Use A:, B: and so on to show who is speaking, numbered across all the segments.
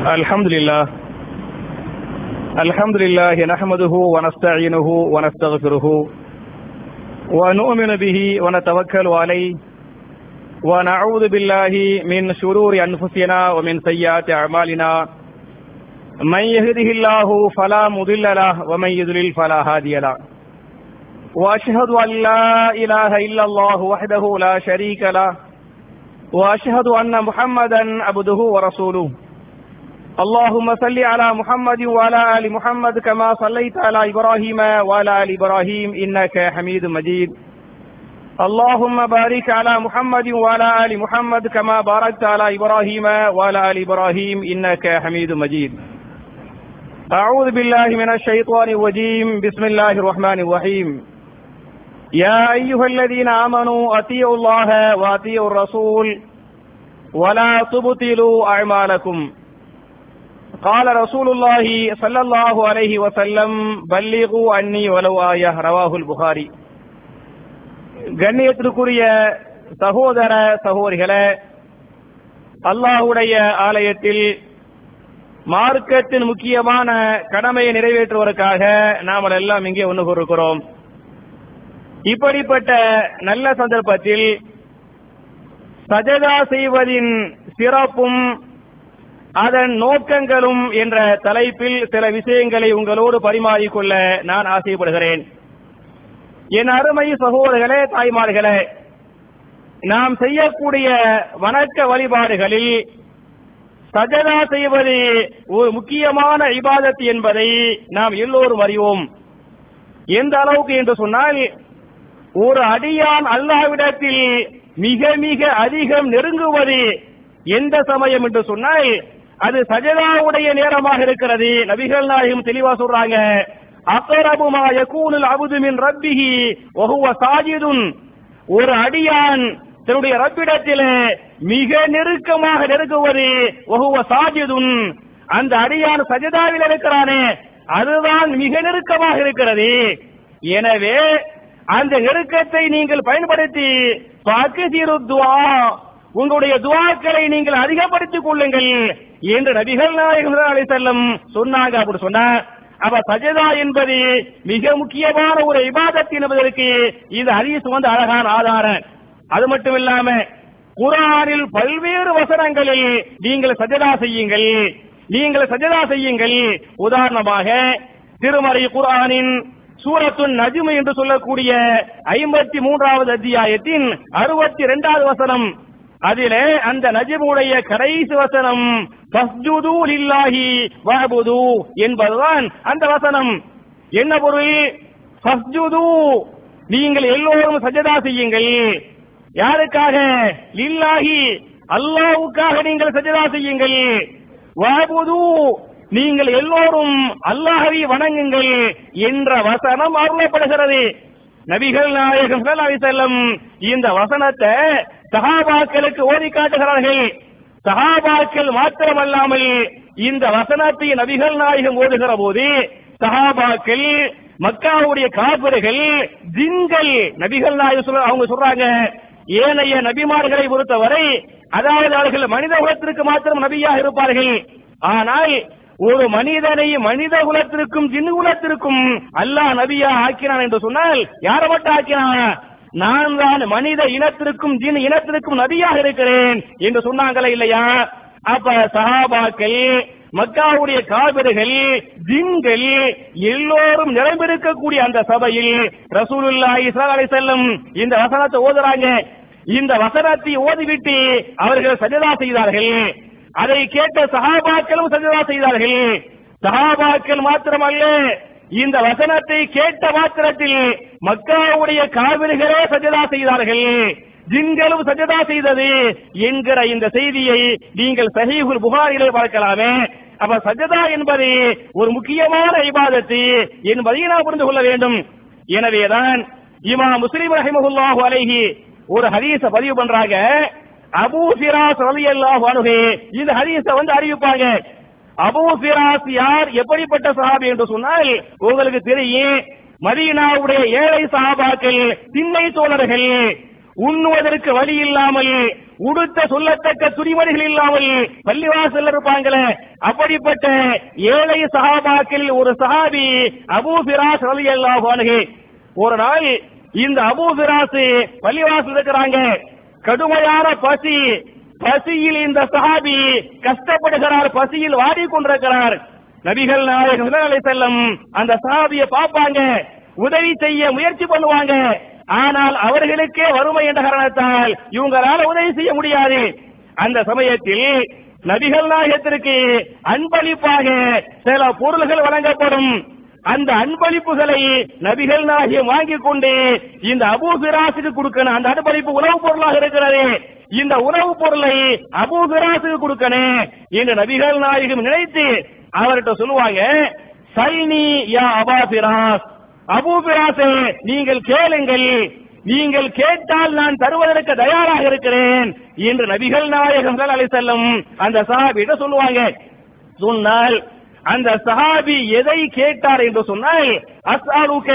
A: الحمد لله الحمد لله نحمده ونستعينه ونستغفره ونؤمن به ونتوكل عليه ونعوذ بالله من شرور أنفسنا ومن سيئات أعمالنا من يهده الله فلا مضل له ومن يضلل فلا هادي له وأشهد أن لا إله إلا الله وحده لا شريك له وأشهد أن محمدا عبده ورسوله اللهم صل على محمد وعلى آل محمد كما صليت على إبراهيم وعلى آل إبراهيم إنك حميد مجيد اللهم بارك على محمد وعلى آل محمد كما باركت على إبراهيم وعلى آل إبراهيم إنك حميد مجيد أعوذ بالله من الشيطان الرجيم بسم الله الرحمن الرحيم يا أيها الذين آمنوا أطيعوا الله وأطيعوا الرسول ولا تبطلوا أعمالكم قال رسول الله صلى الله عليه وسلم بلغوا عني ولو آية رواه البخاري கண்ணியத்திற்குரிய சகோதர சகோதரிகளே அல்லாஹுடைய ஆலயத்தில் மார்க்கத்தின் முக்கியமான கடமையை நிறைவேற்றுவதற்காக நாம் எல்லாம் இங்கே ஒன்று கூறுகிறோம் இப்படிப்பட்ட நல்ல சந்தர்ப்பத்தில் சஜதா செய்வதின் சிறப்பும் அதன் நோக்கங்களும் என்ற தலைப்பில் சில விஷயங்களை உங்களோடு பரிமாறிக்கொள்ள நான் ஆசைப்படுகிறேன் என் அருமை சகோதரர்களே தாய்மார்களே நாம் செய்யக்கூடிய வணக்க வழிபாடுகளில் சஜதா செய்வது ஒரு முக்கியமான இபாதத் என்பதை நாம் எல்லோரும் அறிவோம் எந்த அளவுக்கு என்று சொன்னால் ஒரு அடியான் அல்லாவிடத்தில் மிக மிக அதிகம் நெருங்குவது எந்த சமயம் என்று சொன்னால் அது சஜதாவுடைய நேரமாக இருக்கிறது நபிகள் நாயகம் தெளிவா சொல்றாங்க அக்கரபுமா யகூனுல் அபுது மின் ரப்பிஹி வஹுவ சாஜிதுன் ஒரு அடியான் தன்னுடைய ரப்பிடத்திலே மிக நெருக்கமாக நெருங்குவது வஹுவ சாஜிதுன் அந்த அடியான் சஜதாவில் இருக்கிறானே அதுதான் மிக நெருக்கமாக இருக்கிறது எனவே அந்த நெருக்கத்தை நீங்கள் பயன்படுத்தி பாக்கு துவா உங்களுடைய துவாக்களை நீங்கள் அதிகப்படுத்திக் கொள்ளுங்கள் என்று நபிகள் நாயகம் அலி செல்லம் சொன்னாங்க அப்படி சொன்ன அப்ப சஜதா என்பது மிக முக்கியமான ஒரு இபாதத் என்பதற்கு இது ஹதீஸ் வந்து அழகான ஆதாரம் அது மட்டும் இல்லாம குரானில் பல்வேறு வசனங்களில் நீங்கள் சஜதா செய்யுங்கள் நீங்கள் சஜதா செய்யுங்கள் உதாரணமாக திருமறை குரானின் சூரத்துன் நஜ்மு என்று சொல்லக்கூடிய ஐம்பத்தி மூன்றாவது அத்தியாயத்தின் அறுபத்தி இரண்டாவது வசனம் அதிலே அந்த நஜிமுடைய கடைசி வசனம் ஃபஸ்ஜுது லில்லாஹி வஅபுது என்பதுதான் அந்த வசனம் என்ன பொருள் ஃபஸ்ஜுது நீங்கள் எல்லோரும் சஜதா செய்யுங்கள் யாருக்காக லில்லாஹி அல்லாஹ்வுக்காக நீங்கள் சஜதா செய்யுங்கள் வஅபுது நீங்கள் எல்லோரும் அல்லாஹவை வணங்குங்கள் என்ற வசனம் அருளப்படுகிறது நபிகள் நாயகம் செல்லம் இந்த வசனத்தை சஹாபாக்களுக்கு ஓதி காட்டுகிறார்கள் சஹாபாக்கள் மாத்திரமல்லாமல் இந்த வசனத்தை நபிகள் நாயகம் ஓதுகிற போது சஹாபாக்கள் மக்காவுடைய காப்பர்கள் ஜின்கள் நபிகள் நாயகம் சொல்ல அவங்க சொல்றாங்க ஏனைய நபிமார்களை பொறுத்தவரை அதாவது அவர்கள் மனித குலத்திற்கு மாத்திரம் நபியாக இருப்பார்கள் ஆனால் ஒரு மனிதனை மனித குலத்திற்கும் ஜின்னு குலத்திற்கும் அல்லாஹ் நபியா ஆக்கினான் என்று சொன்னால் யாரை மட்டும் ஆக்கினான் நான் தான் மனித இனத்திற்கும் ஜின் இனத்திற்கும் நபியாக இருக்கிறேன் என்று சொன்னாங்களே இல்லையா அப்ப சஹாபாக்கள் மக்காவுடைய காவிர்கள் ஜின்கள் எல்லோரும் நிரம்பிருக்கக்கூடிய அந்த சபையில் ரசூலுல்லா இஸ்லா அலி செல்லம் இந்த வசனத்தை ஓதுறாங்க இந்த வசனத்தை ஓதிவிட்டு அவர்கள் சஜதா செய்தார்கள் அதை கேட்ட சஹாபாக்களும் சஜதா செய்தார்கள் சஹாபாக்கள் மாத்திரமல்ல இந்த வசனத்தை கேட்ட மாத்திரத்தில் மக்காவுடைய காவிரிகளே சஜதா செய்தார்கள் ஜின்களும் சஜதா செய்தது என்கிற இந்த செய்தியை நீங்கள் சஹீஹுல் புகாரிலே பார்க்கலாமே அப்ப சஜதா என்பது ஒரு முக்கியமான இபாதத்து என்பதை நாம் புரிந்து கொள்ள வேண்டும் எனவேதான் இமா முஸ்லிம் ரஹிமஹுல்லாஹு அலைஹி ஒரு ஹதீஸ பதிவு பண்றாங்க அபூ ஃபிராஸ் ரலியல்லாஹு அன்ஹு இந்த ஹதீஸ வந்து அறிவிப்பாங்க அபூ ஃபிராஸ் யார் எப்படிப்பட்ட சஹாபி என்று சொன்னால் உங்களுக்கு தெரியும் மதீனாவுடைய ஏழை சஹாபாக்கள் திண்ணை தோழர்கள் உண்ணுவதற்கு வழி இல்லாமல் உடுத்த சொல்லத்தக்க துணிமணிகள் இல்லாமல் பள்ளிவாசல் இருப்பாங்களே அப்படிப்பட்ட ஏழை சஹாபாக்கள் ஒரு சஹாபி அபூ ஃபிராஸ் ரலியல்லாஹு அன்ஹு ஒரு நாள் இந்த அபூ ஃபிராஸ் பள்ளிவாசல் இருக்கிறாங்க கடுமையான பசி பசியில் இந்த சஹாபி கஷ்டப்படுகிறார் பசியில் வாடிக்கொண்டிருக்கிறார் நபிகள் நாயகம் அலை செல்லம் அந்த சஹாபியை பார்ப்பாங்க உதவி செய்ய முயற்சி பண்ணுவாங்க ஆனால் அவர்களுக்கே வறுமை என்ற காரணத்தால் இவங்களால உதவி செய்ய முடியாது அந்த சமயத்தில் நபிகள் நாயகத்திற்கு அன்பளிப்பாக சில பொருள்கள் வழங்கப்படும் அந்த அன்பளிப்புகளை நபிகள் நாயகம் வாங்கிக் கொண்டு இந்த அபூ பிராசுக்கு கொடுக்கணும் அந்த அன்பளிப்பு உணவுப் பொருளாக இருக்கிறது இந்த உணவுப் பொருளை அபூ பிராசுக்கு கொடுக்கணும் என்று நபிகள் நாயகம் நினைத்து அவர்கிட்ட சொல்லுவாங்க சல்னி யா அபா பிராஸ் அபூ பிராசே நீங்கள் கேளுங்கள் நீங்கள் கேட்டால் நான் தருவதற்கு தயாராக இருக்கிறேன் என்று நபிகள் நாயகம் அலை செல்லும் அந்த சஹாபியிட்ட சொல்லுவாங்க சொன்னால் அந்த சஹாபி எதை கேட்டார் என்று சொன்னால் அஸ்அலுக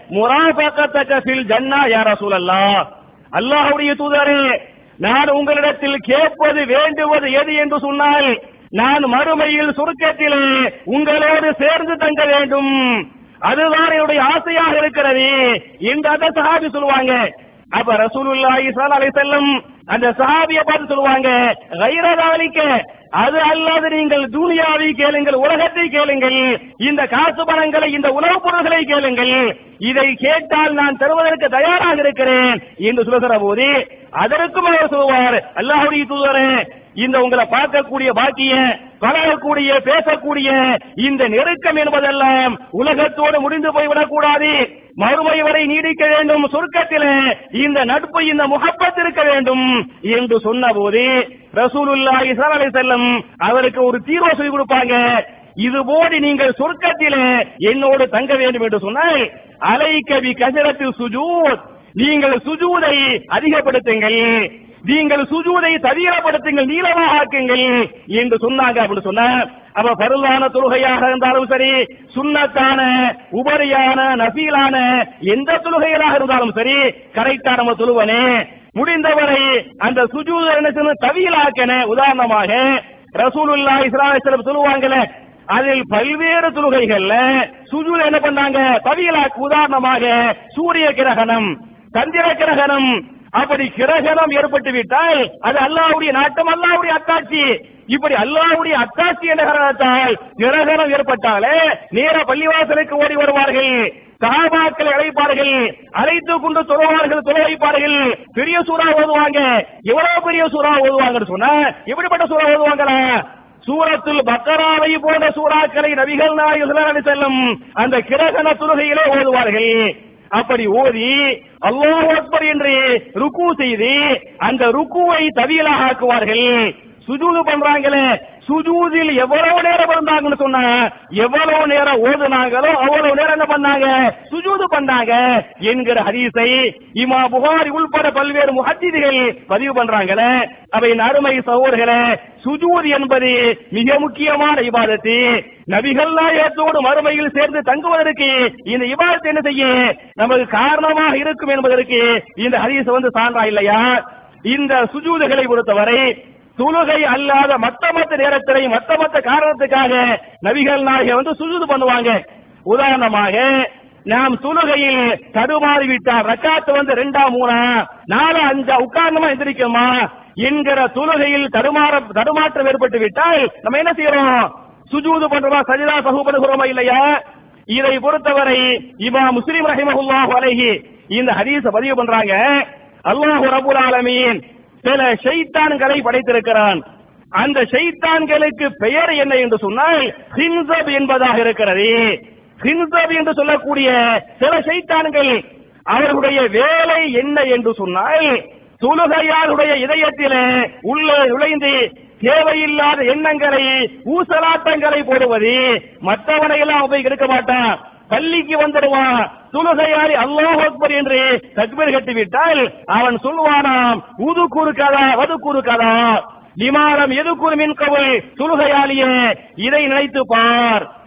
A: முராபகத்தக ஃபில் ஜன்னா யா ரசூலல்லாஹ் அல்லாஹ்வுடைய தூதரே நான் உங்களிடத்தில் கேட்பது வேண்டுவது எது என்று சொன்னால் நான் மறுமையில் சுருக்கத்திலே உங்களோடு சேர்ந்து தங்க வேண்டும் அதுதான் என்னுடைய ஆசையாக இருக்கிறது என்று அந்த சஹாபி சொல்லுவாங்க அப்ப ரசூலுல்லாஹி ஸல்லல்லாஹு அலைஹி வஸல்லம் அந்த சஹாபியை பார்த்து சொல்லுவாங்க கைரதாலிக்க அது அல்லாது நீங்கள் துனியாவை கேளுங்கள் உலகத்தை கேளுங்கள் இந்த காசு பணங்களை இந்த உணவுப் பொருள்களை கேளுங்கள் இதை கேட்டால் நான் தருவதற்கு தயாராக இருக்கிறேன் என்று சொல்லுகிற போது அதற்கும் அவர் சொல்லுவார் அல்லாஹுடைய தூதரே இந்த உங்களை பார்க்கக்கூடிய பாக்கிய பழகக்கூடிய பேசக்கூடிய இந்த நெருக்கம் என்பதெல்லாம் உலகத்தோடு முடிந்து போய்விடக் கூடாது மறுமை வரை நீடிக்க வேண்டும் சொர்க்கத்திலே இந்த நட்பு இந்த முகப்பத் இருக்க வேண்டும் என்று சொன்னபோது ரசூலுல்லாஹி ஸல்லல்லாஹு அலைஹி வஸல்லம் அவருக்கு ஒரு தீர்வு சொல்லி கொடுப்பாங்க இதுபோது நீங்கள் சொர்க்கத்திலே என்னோடு தங்க வேண்டும் என்று சொன்னால் அலைக்கவி கசரத்தில் சுஜூத் நீங்கள் சுஜூதை அதிகப்படுத்துங்கள் நீங்கள் சுஜூதை தவிரப்படுத்துங்கள் நீளமாக ஆக்குங்கள் என்று சொன்னாங்க அப்படின்னு சொன்ன அப்ப பருளான தொழுகையாக இருந்தாலும் சரி சுண்ணத்தான உபரியான நசீலான எந்த தொழுகைகளாக இருந்தாலும் சரி கரெக்டா நம்ம தொழுவனே முடிந்தவரை அந்த சுஜூத என்ன செய்யணும் தவியலாக்கன உதாரணமாக ரசூலுல்லா இஸ்லாமிஸ்லம் சொல்லுவாங்கல்ல அதில் பல்வேறு தொழுகைகள்ல சுஜூத என்ன பண்ணாங்க தவியலாக்கு உதாரணமாக சூரிய கிரகணம் சந்திர கிரகணம் அப்படி கிரகணம் ஏற்பட்டு விட்டால் அது அல்லாஹ்வுடைய நாட்டம் அல்லாஹ்வுடைய அத்தாட்சி இப்படி அல்லாஹ்வுடைய அத்தாட்சி என்ற காரணத்தால் கிரகணம் ஏற்பட்டாலே நேர பள்ளிவாசலுக்கு ஓடி வருவார்கள் சஹாபாக்களை அழைப்பார்கள் அழைத்து கொண்டு தொழுவார்கள் தொலை வைப்பார்கள் பெரிய சூறா ஓதுவாங்க எவ்வளவு பெரிய சூறா ஓதுவாங்கன்னு சொன்னா எப்படிப்பட்ட சூறா ஓதுவாங்களா சூரத்துல் பக்கராவை போன்ற சூறாக்களை நபிகள் நாயகம் செல்லும் அந்த கிரகண தொழுகையிலே ஓதுவார்கள் அப்படி ஓதி அல்லாஹ் அக்பர் என்று ருக்கு செய்து அந்த ருக்குவை தவியலாக ஆக்குவார்கள் சுஜூது பண்றாங்களே சுஜூதில் எவ்வளவு நேரம் இருந்தாங்கன்னு சொன்னா எவ்வளவு நேரம் ஓதுனாங்களோ அவ்வளவு நேரம் என்ன பண்ணாங்க சுஜூது பண்ணாங்க என்கிற ஹதீஸை இமா புகாரி உள்பட பல்வேறு முஹத்திதிகள் பதிவு பண்றாங்களே அவை அருமை சகோதரர்களே சுஜூத் என்பது மிக முக்கியமான இபாதத்து நபிகள் நாயகத்தோடு மறுமையில் சேர்ந்து தங்குவதற்கு இந்த இபாதத்தை என்ன செய்ய நமக்கு காரணமாக இருக்கும் என்பதற்கு இந்த ஹதீஸ் வந்து சான்றா இல்லையா இந்த சுஜூதுகளை பொறுத்தவரை தொழுகை அல்லாத மத்த மத்த நேரத்திலே மத்த மத்த காரணத்துக்காக நபிகள் நாயகம் வந்து சுஜூது பண்ணுவாங்க உதாரணமாக நாம் தொழுகையில் தடுமாறி விட்டார் ரக்காத்து வந்து ரெண்டா மூணா நாலு அஞ்சா உட்கார்ந்தமா எந்திரிக்கமா என்கிற தொழுகையில் தடுமாற தடுமாற்றம் ஏற்பட்டு விட்டால் நம்ம என்ன செய்யறோம் சுஜூது பண்றோமா சஜிதா சகு பண்ணுகிறோமா இல்லையா இதை பொறுத்தவரை இமா முஸ்லிம் ரஹிமஹுல்லாஹு அலைஹி இந்த ஹதீஸ பதிவு பண்றாங்க அல்லாஹு ரபுல் ஆலமீன் சில ஷைத்தான்களை படைத்திருக்கிறான் அந்த ஷைத்தான்களுக்கு பெயர் என்ன என்று சொன்னால் ஹின்சப் என்பதாக இருக்கிறது ஹின்சப் என்று சொல்லக்கூடிய சில ஷைத்தான்கள் அவர்களுடைய வேலை என்ன என்று சொன்னால் தொழுகையாளுடைய இதயத்திலே உள்ளே நுழைந்து தேவையில்லாத எண்ணங்களை ஊசலாட்டங்களை போடுவது மற்றவனை எல்லாம் போய் எடுக்க மாட்டான் பள்ளிக்கு வந்துடுவான் தொழுகையாளி அல்லாஹ் அக்பர் என்று தக்பீர் கட்டிவிட்டால் அவன் சொல்லுவானாம் உது கூறுக்காதா வது கூறுக்காதா நிமாரம் எது கூறுமின் கவுள் தொழுகையாளியே இதை நினைத்து பார்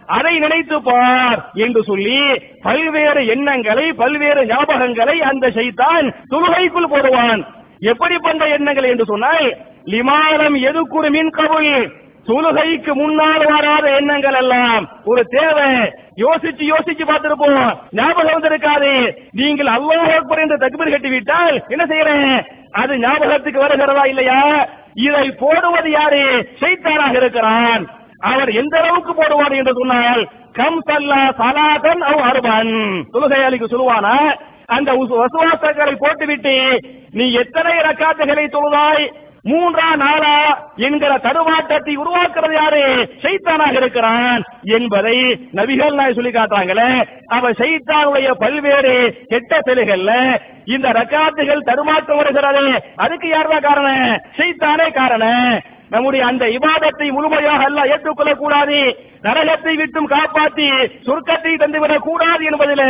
A: அதை நினைத்து பார் என்று சொல்லி பல்வேறு எண்ணங்களை பல்வேறு ஞாபகங்களை அந்த ஷைத்தான் தொழுகைக்குள் போடுவான் எப்படிப்பட்ட எண்ணங்கள் என்று சொன்னால் லிமாலம் எதுக்குறு மின் கவுல் தொழுகைக்கு முன்னால் வராத எண்ணங்கள் எல்லாம் ஒரு தேவை யோசிச்சு யோசிச்சு பார்த்திருப்போம் ஞாபகம் வந்திருக்காது நீங்கள் அல்லாஹ் அக்பர் என்று தக்பீர் கட்டி விட்டால் என்ன செய்யறேன் அது ஞாபகத்துக்கு வருகிறதா இல்லையா இதை போடுவது யாரு ஷைத்தானாக இருக்கிறான் அவர் எந்த அளவுக்கு போடுவார் என்று சொன்னால் கம் சல்லா சலாதன் அவ் அருவன் தொழுகையாளிக்கு சொல்லுவானா அந்த உசு- வசுவாசங்களை போட்டுவிட்டு நீ எத்தனை ரக்காத்துகளை தொழுதாய் மூன்றா நாளா என்கிற தடுமாற்றத்தை உருவாக்குறது யாரு ஷைத்தானாக இருக்கிறான் என்பதை நபிகள் நாய் சொல்லி காட்டுறாங்களே அவ ஷைத்தானுடைய பல்வேறு கெட்ட செயல்கள்ல இந்த ரக்காத்துகள் தடுமாற்றம் வருகிறது அதுக்கு யார்தான் காரணம் ஷைத்தானே காரணம் நம்முடைய அந்த இபாதத்தை முழுமையாக அல்ல ஏற்றுக்கொள்ள கூடாது நரகத்தை விட்டும் காப்பாற்றி சுருக்கத்தை தந்துவிடக் கூடாது என்பதில்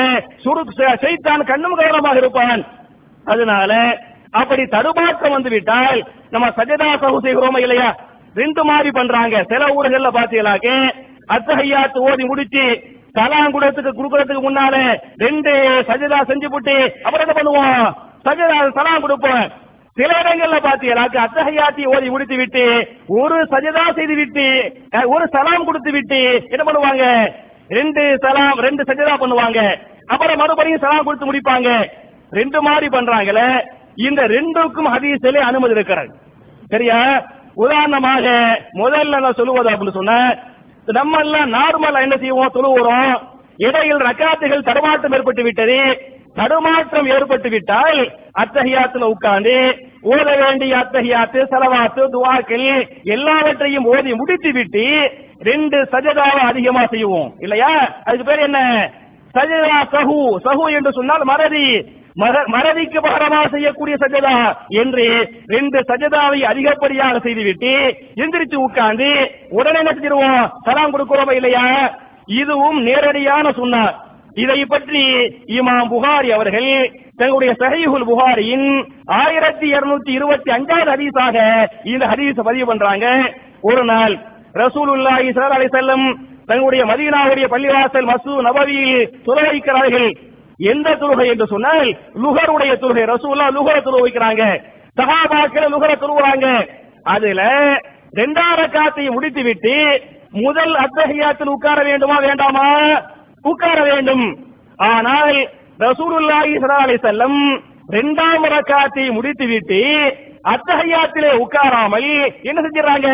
A: செய்தான் கண்ணும் கவனமாக இருப்பான் அதனால அப்படி தடுமாற்றம் வந்து விட்டால் நம்ம சஜதா சகு செய்கிறோமா இல்லையா ரெண்டு மாதிரி பண்றாங்க சில ஊர்கள்ல பாத்தீங்களாக்க அத்தகையாத்து ஓதி முடிச்சு சலாம் குடத்துக்கு குடுக்கறதுக்கு முன்னால ரெண்டு சஜதா செஞ்சு போட்டு அப்புறம் என்ன பண்ணுவோம் சஜதா சலாம் கொடுப்போம் சில இடங்கள்ல பாத்தீங்கன்னாக்க அத்தகையாத்தி ஓதி முடித்து விட்டு ஒரு சஜதா செய்து விட்டு அஹ், ஒரு சலாம் கொடுத்து விட்டு என்ன பண்ணுவாங்க ரெண்டு சலாம் ரெண்டு சஜதா பண்ணுவாங்க அப்புறம் மறுபடியும் சலாம் கொடுத்து முடிப்பாங்க ரெண்டு மாதிரி பண்றாங்களே இந்த ரெண்டுக்கும் ஹதீஸிலே அனுமதி இருக்கிறது சரியா உதாரணமாக முதல்ல நான் சொல்லுவது அப்படின்னு சொன்ன நம்ம எல்லாம் நார்மலா என்ன செய்வோம் தொழுவுறோம் இடையில் ரக்காத்துகள் தடுமாற்றம் ஏற்பட்டு விட்டது தடுமாற்றம் ஏற்பட்டு விட்டால் அத்தஹியாத்துல உட்கார்ந்து ஓத வேண்டிய அத்தஹியாத்து செலவாத்து துவாக்கள் எல்லாவற்றையும் ஓதி முடித்து விட்டு ரெண்டு சஜதாவை அதிகமா செய்வோம் இல்லையா அதுக்கு பேர் என்ன சஜதா சஹு சஹு என்று சொன்னால் மறதி மற- மறதிக்கு பகரமாக செய்யக்கூடிய சஜதா என்று ரெண்டு சஜதாவை அதிகப்படியாக செய்துவிட்டு எந்திரிச்சு உட்கார்ந்து உடனே என்ன செஞ்சிருவோம் சலாம் கொடுக்கிறோமா இல்லையா இதுவும் நேரடியான சுன்னார் இதை பற்றி இமாம் புகாரி அவர்கள் தங்களுடைய சஹீஹுல் புகாரியின் ஆயிரத்தி இருநூத்தி இருபத்தி அஞ்சாவது ஹதீஸாக இந்த ஹதீஸ பதிவு பண்றாங்க ஒரு நாள் ரசூலுல்லாஹி ஸல்லல்லாஹு அலைஹி வஸல்லம் தங்களுடைய மதீனாவுடைய பள்ளிவாசல் மசூ நபவியில் தொழுகைக்கிறார்கள் எந்த தொழுகை என்று சொன்னால் லுகருடைய தொழுகை ரசூல்லா லுகர தொழுகை வைக்கிறாங்க சஹாபாக்கள் லுகர தொழுகிறாங்க அதுல இரண்டாம் ரக்காத்தை முடித்து விட்டு முதல் அத்தஹியாத்தில் உட்கார வேண்டுமா வேண்டாமா உட்கார வேண்டும் ஆனால் ரசூலுல்லாஹி ஸல்லல்லாஹு அலைஹி வஸல்லம் இரண்டாம் ரக்காத்தை முடித்துவிட்டு அத்தஹியாத்திலே உட்காராமல் என்ன செஞ்சிடறாங்க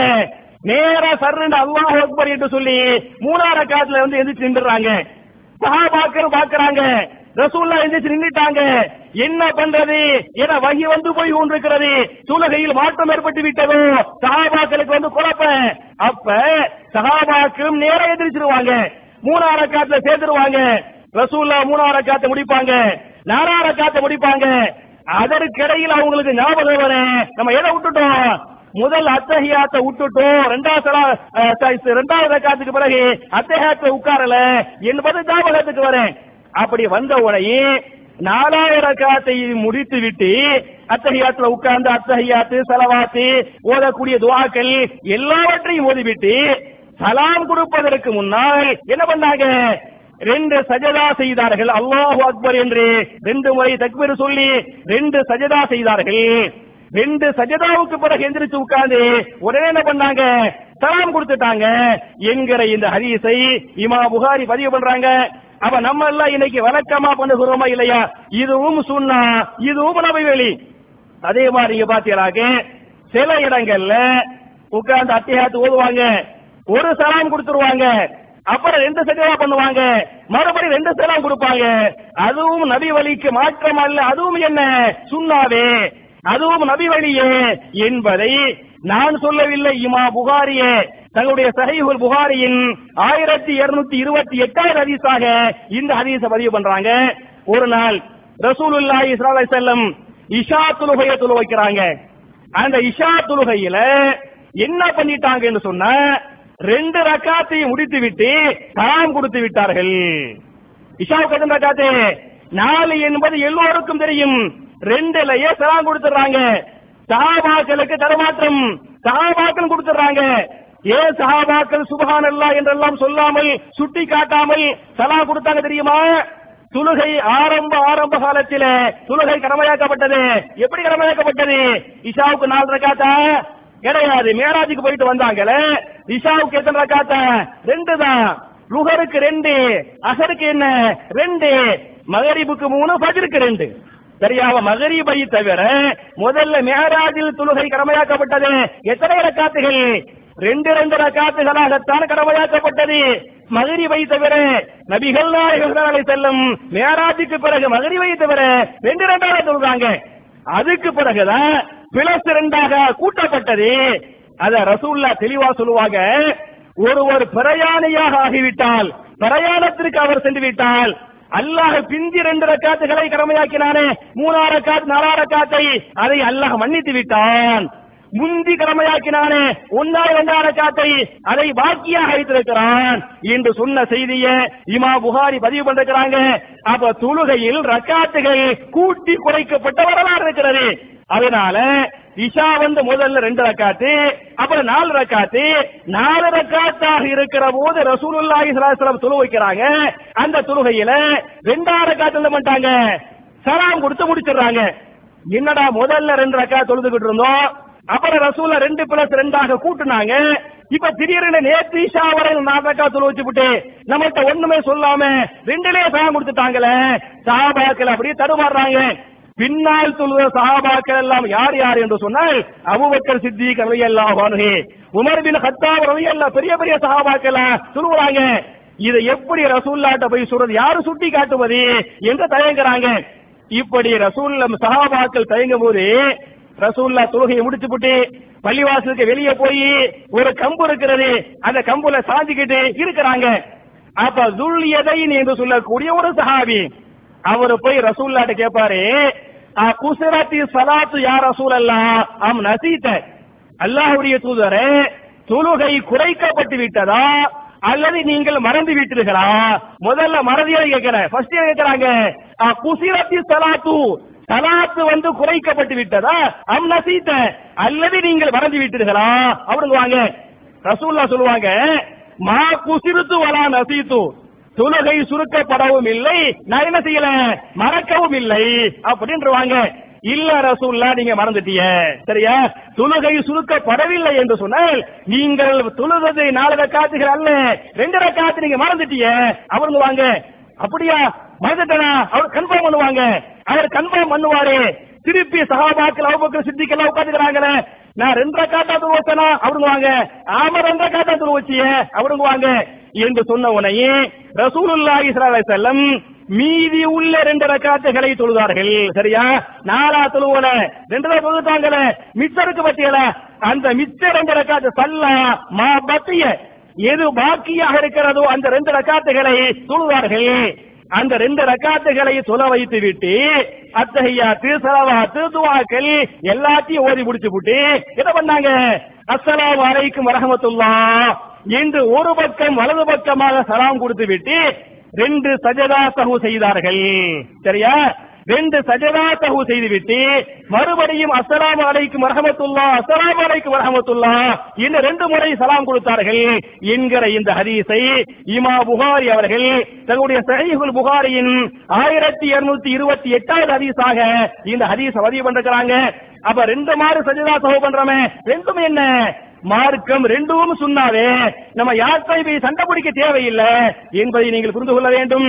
A: நேரா சர்ன்னு அல்லாஹ் அக்பர் என்று சொல்லி மூணாம் ரக்காத்துல வந்து எந்திரிச்சு நின்றுறாங்க சஹாபாக்கள் பாக்குறாங்க ரசூல்லா எந்திரிச்சு நின்னுட்டாங்க என்ன பண்றது என வகி வந்து போய் கொண்டிருக்கிறது சூலகையில் மாற்றம் ஏற்பட்டு விட்டதோ சஹாபாக்களுக்கு வந்து குழப்பம் அப்ப சஹாபாக்களும் நேரா எந்திரிச்சிருவாங்க மூணாம் ரக்காத்துல சேர்த்துருவாங்க ரசூல்லா மூணாம் ரக்காத்தை முடிப்பாங்க நாலாம் ரக்காத்தை முடிப்பாங்க அதற்கிடையில் அவங்களுக்கு ஞாபகம் வரும் நம்ம எதை விட்டுட்டோம் முதல் அத்தஹியாத்தை விட்டுட்டோம் ரெண்டாவது சலா- அஹ் ச- ரெண்டாவது ரக்காத்துக்கு பிறகு அத்தஹியாத்தை உட்காரல என்பது ஞாபகத்துக்கு வரேன் அப்படி வந்த உடனே நாலாவது ரக்காத்தை முடித்து விட்டு அத்தஹியாத்துல உட்கார்ந்து அத்தஹியாத்து சலவாத்து ஓதக்கூடிய துவாக்கள் எல்லாவற்றையும் ஓதிவிட்டு சலாம் கொடுப்பதற்கு முன்னால் என்ன பண்ணாங்க ரெண்டு சஜதா செய்தார்கள் அல்லாஹு அக்பர் என்று ரெண்டு முறை தக்பீர் சொல்லி ரெண்டு சஜதா செய்தார்கள் ரெண்டு சஜதாவுக்கு பிறகு எந்திரிச்சு உட்கார்ந்து உடனே என்ன பண்ணாங்க சலாம் கொடுத்துட்டாங்க என்கிற இந்த ஹதீஸை இமா புகாரி பதிவு பண்றாங்க அப்ப நம்ம எல்லாம் இன்னைக்கு வழக்கமா பண்ணுகிறோமா இல்லையா இதுவும் சுன்னா இதுவும் நபைவெளி அதே மாதிரி நீங்க பாத்தீங்களாக்க சில இடங்கள்ல உட்கார்ந்து அத்தியாயத்து ஓதுவாங்க ஒரு சலாம் கொடுத்துருவாங்க அப்புறம் ரெண்டு சஜதா பண்ணுவாங்க மறுபடியும் ரெண்டு சலாம் கொடுப்பாங்க அதுவும் நபி வழிக்கு மாற்றம் அல்ல அதுவும் என்ன சுண்ணாவே அதுவும் நபி வழியே என்பதை நான் சொல்லவில்லை இமா புகாரியே தங்களுடைய சஹீஹுல் புகாரியின் ஆயிரத்தி இருநூத்தி இருபத்தி எட்டாவது ஹதீஸாக இந்த ஹதீஸ பதிவு பண்றாங்க ஒரு நாள் ரசூலுல்லாஹி ஸல்லல்லாஹு அலைஹி வஸல்லம் இஷா தொழுகையை தொழு வைக்கிறாங்க அந்த இஷா தொழுகையில என்ன பண்ணிட்டாங்கன்னு சொன்னா ரெண்டு ரக்காத்தையும் முடித்து விட்டு சலாம் கொடுத்து விட்டார்கள் இஷாவுக்கு எத்தனை ரக்காத்து நாலு என்பது எல்லோருக்கும் தெரியும் ரெண்டுலயே சலாம் கொடுத்துறாங்க சஹாபாக்களுக்கு தரமாற்றம் சஹாபாக்கள் கொடுத்துறாங்க ஏன் சஹாபாக்கள் சுபஹானல்லாஹ் என்றெல்லாம் சொல்லாமல் சுட்டி காட்டாமல் சலா கொடுத்தாங்க தெரியுமா துலுகை ஆரம்ப ஆரம்ப காலத்தில துலுகை கடமையாக்கப்பட்டது எப்படி கடமையாக்கப்பட்டது இஷாவுக்கு நாலு ரக்காத்தா கிடையாது மேராஜுக்கு போயிட்டு வந்தாங்களே இஷாவுக்கு எத்தனை ரக்காத்தா ரெண்டு தான் லுகருக்கு ரெண்டு அசருக்கு என்ன ரெண்டு மகரிபுக்கு மூணு ஃபஜ்ருக்கு ரெண்டு சரியாக மகரிபை தவிர முதல்ல மேராஜில் தொழுகை கடமையாக்கப்பட்டது எத்தனை ரக்காத்துகள் ரெண்டு ரெண்டு ரக்காத்துகளாகத்தான் கடமையாக்கப்பட்டது மகரிபை தவிர நபிகள் நாயகர்களை செல்லும் மேராஜுக்கு பிறகு மகரிபை தவிர ரெண்டு ரெண்டாக சொல்றாங்க அதுக்கு பிறகுதான் பிளஸ் ரெண்டாக கூட்டப்பட்டது அத ரசூல்லா தெளிவா சொல்லுவாங்க ஒருவர் பிரயாணியாக ஆகிவிட்டால் பிரயாணத்திற்கு அவர் சென்று விட்டால் அல்லாஹ் பிந்தி ரெண்டு ரக்காத்துகளை கடமையாக்கினானே மூணாறு ரக்காத் நாலா ரக்காத்தை அதை அல்லாஹ் மன்னித்து விட்டான் முந்தி கடமையாக்கினானே ஒன்னா இரண்டாம் ரக்காத்தை அதை பாக்கியாக வைத்திருக்கிறான் என்று சொன்ன செய்தியை இமா புகாரி பதிவு பண்ணிருக்கிறாங்க அப்ப தொழுகையில் ரக்காத்துகள் கூட்டி குறைக்கப்பட்ட வரலாறு இருக்கிறது அதனால இஷா வந்து முதல்ல ரெண்டு ரக்காத்து அப்புறம் நாலு ரக்காத்து நாலு ரக்காத்தாக இருக்கிற போது ரசூலுல்லாஹி ஸல்லல்லாஹு அலைஹி வஸல்லம் தொழு வைக்கிறாங்க அந்த தொழுகையில ரெண்டாவது ரக்காத்து எழுத மாட்டாங்க சலாம் கொடுத்து முடிச்சிடுறாங்க என்னடா முதல்ல ரெண்டு ரக்கா தொழுதுகிட்டு இருந்தோம் அப்புறம் ரசூல ரெண்டு பிளஸ் ரெண்டாக கூட்டுனாங்க இப்ப திடீர்னு நேத்து ஈஷா வரை நாலு ரக்கா தொழு வச்சுப்புட்டு நம்மகிட்ட ஒண்ணுமே சொல்லாம ரெண்டுலயே சலாம் கொடுத்துட்டாங்களே சாபாக்கள் அப்படியே தடுமாறுறாங்க பின்னால் சொல்லுற சஹாபாக்கள் எல்லாம் யார் யார் என்று சொன்னால் அபூபக்கர் சித்திக் ரலியல்லாஹு அன்ஹு உமர் பின் கத்தாப் ரலியல்லாஹு பெரிய பெரிய சஹாபாக்கள் சொல்லுவாங்க இதை எப்படி ரசூல்லாட்ட போய் சொல்றது யாரு சுட்டி காட்டுவது என்று தயங்குறாங்க இப்படி ரசூல் சஹாபாக்கள் தயங்கும் போது ரசூல்லா தொழுகையை முடிச்சுப்புட்டு பள்ளிவாசலுக்கு வெளியே போய் ஒரு கம்பு இருக்கிறது அந்த கம்புல சாஞ்சிக்கிட்டு இருக்கிறாங்க அப்ப துல் எதைன் என்று சொல்லக்கூடிய ஒரு சஹாபி அவரு போய் ரசூல்லாட்ட கேட்பாரு குசரத்தி சலாத்து யார் ரசூல் அல்லா அம் நசீத்த அல்லாஹ்வுடைய தூதரே தொழுகை குறைக்கப்பட்டு விட்டதா அல்லது நீங்கள் மறந்து விட்டீர்களா முதல்ல மறதியா கேட்கிறேன் ஃபர்ஸ்ட் கேட்கிறாங்க குசிரத்தி சலாத்து சலாத்து வந்து குறைக்கப்பட்டு விட்டதா அம் நசீத்த அல்லது நீங்கள் மறந்து விட்டீர்களா அவருங்க வாங்க ரசூல்லா சொல்லுவாங்க மா குசிருத்து வலா நசீத்து தொழுகை சுருக்கப்படவும் இல்லை நான் என்ன செய்யல மறக்கவும் இல்லை அப்படின்றவாங்க இல்ல ரசூல்லா நீங்க மறந்துட்டீங்க சரியா தொழுகை சுருக்கப்படவில்லை என்று சொன்னால் நீங்கள் தொழுகை நாலு ரக்காத்துகள் அல்ல ரெண்டு ரக்காத்து நீங்க மறந்துட்டீங்க அவருங்க வாங்க அப்படியா மறந்துட்டனா அவர் கன்ஃபார்ம் பண்ணுவாங்க அவர் கன்ஃபார்ம் பண்ணுவாரு திருப்பி சகாபாக்கள் அவுபக்கர் சித்திக்கெல்லாம் உட்காந்துக்கிறாங்களே நான் ரெண்டு ரக்காத்தா துருவச்சனா அவருங்க வாங்க ஆமா ரெண்டு ரக்காத்தா துருவச்சிய அவருங்க வாங்க என்று சொன்ன உடனே ரசூலுல்லாஹி ஸல்லல்லாஹு அலைஹி வஸல்லம் மீதி உள்ள ரெண்டு ரக்காத்துகளை தொழுதார்கள் சரியா நாலா தொழுவல ரெண்டு தான் தொழுதாங்கல மிச்சருக்கு பத்தியல அந்த மிச்ச ரெண்டு ரக்காத்து சல்லா மா பத்திய எது பாக்கியாக இருக்கிறதோ அந்த ரெண்டு ரக்காத்துகளை தொழுவார்கள் அந்த ரெண்டு ரக்காத்துகளை தொலை வைத்து விட்டு அத்தகையாத்து சலவாத்து துவாக்கள் எல்லாத்தையும் ஓதி முடிச்சு விட்டு என்ன பண்ணாங்க அஸ்ஸலாமு அலைக்கும் வரஹமத்துல்லா என்று ஒரு பக்கம் வலது பக்கமாக சலாம் கொடுத்து விட்டு ரெண்டு சஜதா சஹு செய்தார்கள் சரியா ரெண்டு சஜதா சஹு செய்துவிட்டு மறுபடியும் அஸ்ஸலாமு அலைக்கும் வரஹமத்துல்லா அஸ்ஸலாமு அலைக்கும் வரஹமத்துல்லா என்று ரெண்டு முறை சலாம் கொடுத்தார்கள் என்கிற இந்த ஹதீஸை இமா புகாரி அவர்கள் தன்னுடைய சஹீஹுல் புகாரியின் ஆயிரத்தி இருநூத்தி இருபத்தி எட்டாவது ஹதீஸாக இந்த ஹதீஸ பதிவு பண்றாங்க அப்ப ரெண்டு மாறு சஜதா சஹு பண்றோமே ரெண்டும் என்ன மார்க்கம் ரெண்டும் சொன்னாவே நம்ம யார்கிட்ட போய் சண்டை பிடிக்க தேவையில்லை என்பதை நீங்கள் புரிந்து கொள்ள வேண்டும்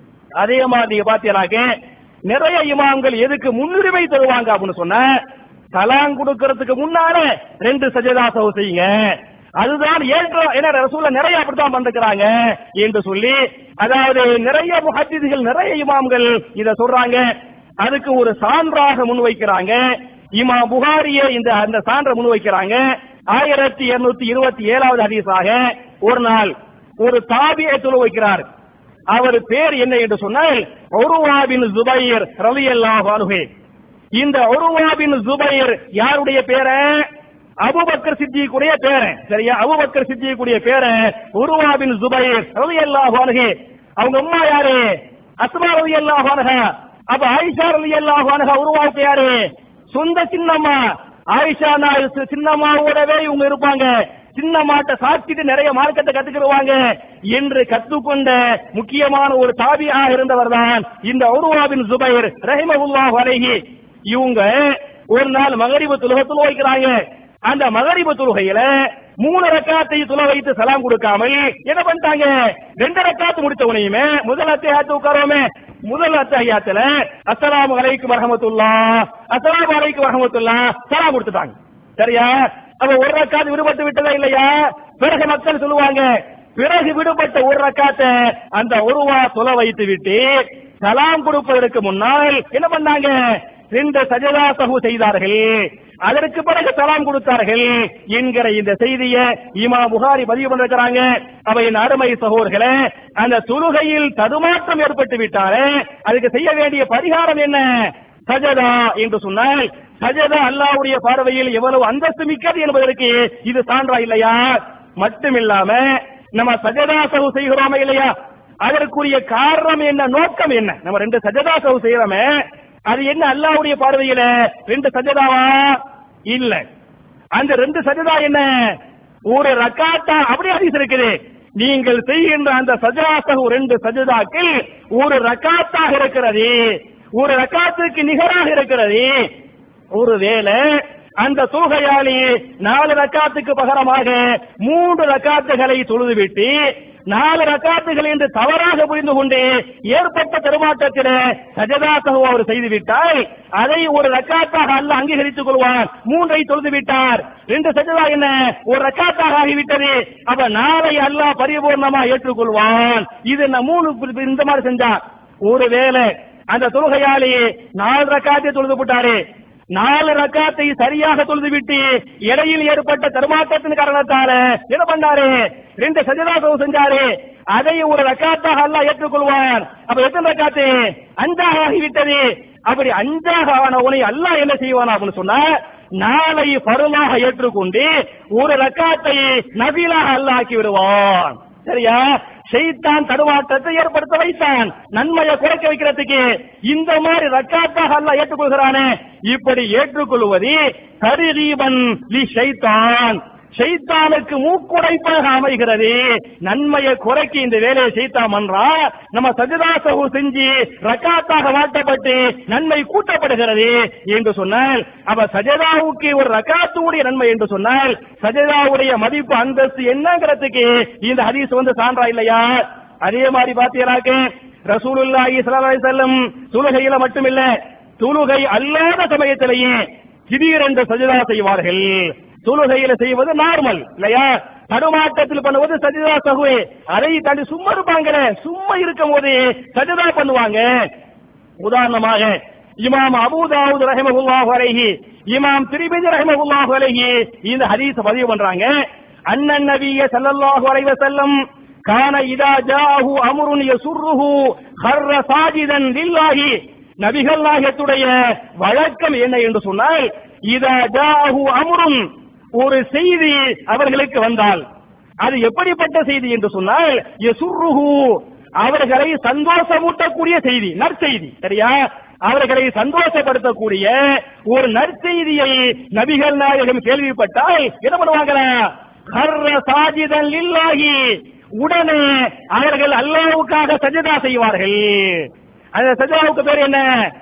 A: அதே மாதிரி நீங்க பாத்தீங்கன்னாக்க நிறைய இமாம்கள் எதுக்கு முன்னுரிமை தருவாங்க அப்படின்னு சொன்ன சலாம் கொடுக்கறதுக்கு முன்னால ரெண்டு சஜதா சஹு செய்யுங்க அதுதான் ஏற்ற என்ன ரசூல நிறைய அப்படித்தான் பண்றாங்க என்று சொல்லி அதாவது நிறைய முஹத்திதிகள் நிறைய இமாம்கள் இத சொல்றாங்க அதுக்கு ஒரு சான்றாக முன்வைக்கிறாங்க இமா புகாரிய இந்த அந்த சான்றை முன்வைக்கிறாங்க ஆயிரத்தி இருநூத்தி இருபத்தி ஏழாவது ஹதீஸாக ஒரு நாள் ஒரு தாபியை தொழு வைக்கிறார் அவர் பேர் என்ன என்று சொன்னால் ஒருவாபின் ஜுபைர் ரலியல்லாஹு அன்ஹு இந்த ஒருவாபின் ஜுபைர் யாருடைய பேர அபுபக்கர் சித்திக்குடைய பேரன் சரியா அபுபக்கர் சித்திக்குடைய பேரன் உருவாபின் ஜுபைர் ரலியல்லாஹு அன்ஹு அவங்க அம்மா யாரு அஸ்மா ரலியல்லாஹு அன்ஹா அப்ப ஆயிஷா ரலியல்லாஹு அன்ஹா உருவாவுக்கு யாரு சொந்த சின்னம்மா ஆயிஷா நான் சின்னம்மாவோடவே இவங்க இருப்பாங்க சின்ன மாட்டை சாத்திட்டு நிறைய மார்க்கத்தை கத்துக்கிடுவாங்க என்று கத்துக்கொண்ட முக்கியமான ஒரு தாபியாக இருந்தவர் தான் இந்த உருவாபின் ஜுபைர் ரஹிமகுல்லாஹ் அலைஹி இவங்க ஒரு நாள் மகரிபு தொழுகை தொழு வைக்கிறாங்க அந்த மகரிபு தொழுகையில மூணு ரக்காத்தை துள வைத்து சலாம் கொடுக்காமல் என்ன பண்ணிட்டாங்க ரெண்டு ரக்காத்து முடிச்ச உனையுமே முதல் அத்தியாயத்து உட்காரோமே முதல் அத்தியாயத்துல அஸ்ஸலாமு அலைக்கும் வரஹமத்துல்லா அஸ்ஸலாமு அலைக்கும் வரஹமத்துல்லா சலாம் கொடுத்துட்டாங்க சரியா அப்ப ஒரு ரக்காத்து விடுபட்டு விட்டதா இல்லையா பிறகு மக்கள் சொல்லுவாங்க பிறகு விடுபட்ட ஒரு ரக்காத்தை அந்த ஒருவா துள வைத்து விட்டு சலாம் கொடுப்பதற்கு முன்னால் என்ன பண்ணாங்க ரெண்டு சஜதா சகு செய்தார்கள் அதற்கு பிறகு சலாம் கொடுத்தார்கள் என்கிற இந்த செய்தியை இமா புகாரி பதிவு பண்ணிருக்கிறாங்க அவையின் அருமை சகோதரர்களே அந்த தொழுகையில் தடுமாற்றம் ஏற்பட்டு விட்டாலே அதுக்கு செய்ய வேண்டிய பரிகாரம் என்ன சஜதா என்று சொன்னால் சஜதா அல்லாவுடைய பார்வையில் எவ்வளவு அந்தஸ்து மிக்கது என்பதற்கு இது சான்றா இல்லையா மட்டுமில்லாம நம்ம சஜதா சகு செய்கிறோமே இல்லையா அதற்குரிய காரணம் என்ன நோக்கம் என்ன நம்ம ரெண்டு சஜதா சகு செய்யறோமே அது என்ன அல்லாவுடைய பார்வையில ரெண்டு சஜதாவா இல்ல அந்த ரெண்டு சஜதா என்ன ஒரு ரக்காத்தா அப்படி ஹதீஸ் இருக்குது நீங்கள் செய்கின்ற அந்த சஜதாசகு ரெண்டு சஜதாக்கள் ஒரு ரக்காத்தாக இருக்கிறது ஒரு ரக்காத்துக்கு நிகராக இருக்கிறது ஒருவேளை அந்த தொழுகையாளி நாலு ரக்காத்துக்கு பகரமாக மூன்று ரக்காத்துகளை தொழுதுவிட்டு நாலு ரக்காத்துகள் என்று தவறாக புரிந்து கொண்டு ஏற்பட்ட பெருமாற்றத்தில் சஜதாசகு அவர் செய்துவிட்டால் அதை ஒரு ரக்காத்தாக அல்ல அங்கீகரித்துக் கொள்வார் மூன்றை தொழுது விட்டார் ரெண்டு சஜதா என்ன ஒரு ரக்காத்தாக ஆகிவிட்டது அப்ப நாளை அல்லாஹ் பரிபூர்ணமா ஏற்றுக்கொள்வான் இது என்ன மூணு இந்த மாதிரி செஞ்சார் ஒருவேளை அந்த தொழுகையாளி நாலு ரக்காத்தை தொழுது விட்டாரு நாலு ரக்காத்தை சரியாக தொழுது விட்டு இடையில் ஏற்பட்ட தருமாற்றத்தின் காரணத்தால என்ன பண்ணாரு ரெண்டு சஜதா செஞ்சாரு அதை ஒரு ரக்காத்தாக அல்ல ஏற்றுக்கொள்வார் அப்ப எத்தனை ரக்காத்து அஞ்சாக ஆகிவிட்டது அப்படி அஞ்சாக ஆன உனை அல்லாஹ் என்ன செய்வான் அப்படின்னு சொன்னா நாளை பருளாக ஏற்றுக்கொண்டு ஒரு ரக்காத்தை நபிலாக அல்லாக்கி விடுவான் சரியா செய்தான் தடுமாற்றத்தை ஏற்படுத்த வைத்தான் நன்மையை குறைக்க வைக்கிறதுக்கு இந்த மாதிரி ரக்காத்தாக அல்ல ஏற்றுக்கொள்கிறானே இப்படி ஏற்றுக்கொள்வது தரிதீபன் லி ஷைத்தான் ஷைத்தானுக்கு மூக்குடைப்பாக அமைகிறது நன்மையை குறைக்க இந்த வேலையை செய்தான் பண்றா நம்ம சஜிதாசகு செஞ்சு ரக்காத்தாக மாற்றப்பட்டு நன்மை கூட்டப்படுகிறது என்று சொன்னால் அவ சஜதாவுக்கு ஒரு ரக்காத்துடைய நன்மை என்று சொன்னால் சஜதாவுடைய மதிப்பு அந்தஸ்து என்னங்கிறதுக்கு இந்த ஹதீஸ் வந்து சான்றா இல்லையா அதே மாதிரி பாத்தீங்கன்னாக்க ரசூலுல்லாஹி ஸல்லல்லாஹு அலைஹி வஸல்லம் தொழுகையில மட்டுமில்ல தொழுகை அல்லாத சமயத்திலேயே திடீரென்று சஜதா செய்வார்கள் தொழுகையில செய்வது நார்மல் இல்லையா தடுமாற்றத்தில் பண்ணுவது சஜிதா சகுவே அதை தாண்டி சும்மா இருப்பாங்களே சும்மா இருக்கும் போது சஜிதா பண்ணுவாங்க உதாரணமாக இமாம் அபூதாவுத் ரஹிமஹுல்லாஹு அலைஹி இமாம் திரிமிதி ரஹிமஹுல்லாஹு அலைஹி இந்த ஹதீஸ் பதிவு பண்றாங்க அண்ணன் நபிய ஸல்லல்லாஹு அலைஹி வஸல்லம் கான இதா ஜாஹு அம்ருன் யசுர்ருஹு ஹர்ர சாஜிதன் லில்லாஹி நபிகள் நாயகத்துடைய வழக்கம் என்ன என்று சொன்னால் இதா ஜாஹு அம்ருன் ஒரு செய்தி அவர்களுக்கு வந்தால் அது எப்படிப்பட்ட செய்தி என்று சொன்னால் யசுர்ருஹு அவர்களை சந்தோஷமூட்டக்கூடிய செய்தி நற்செய்தி சரியா அவர்களை சந்தோஷப்படுத்தக்கூடிய ஒரு நற்செய்தியை நபிகள் நாயகம் கேள்விப்பட்டால் என்ன பண்ணுவாங்களா ஹர்ர சாஜிதன் லில்லாஹி உடனே அவர்கள் அல்லாஹ்வுக்காக சஜதா செய்வார்கள் அந்த சஜதாவுக்கு பேர் என்ன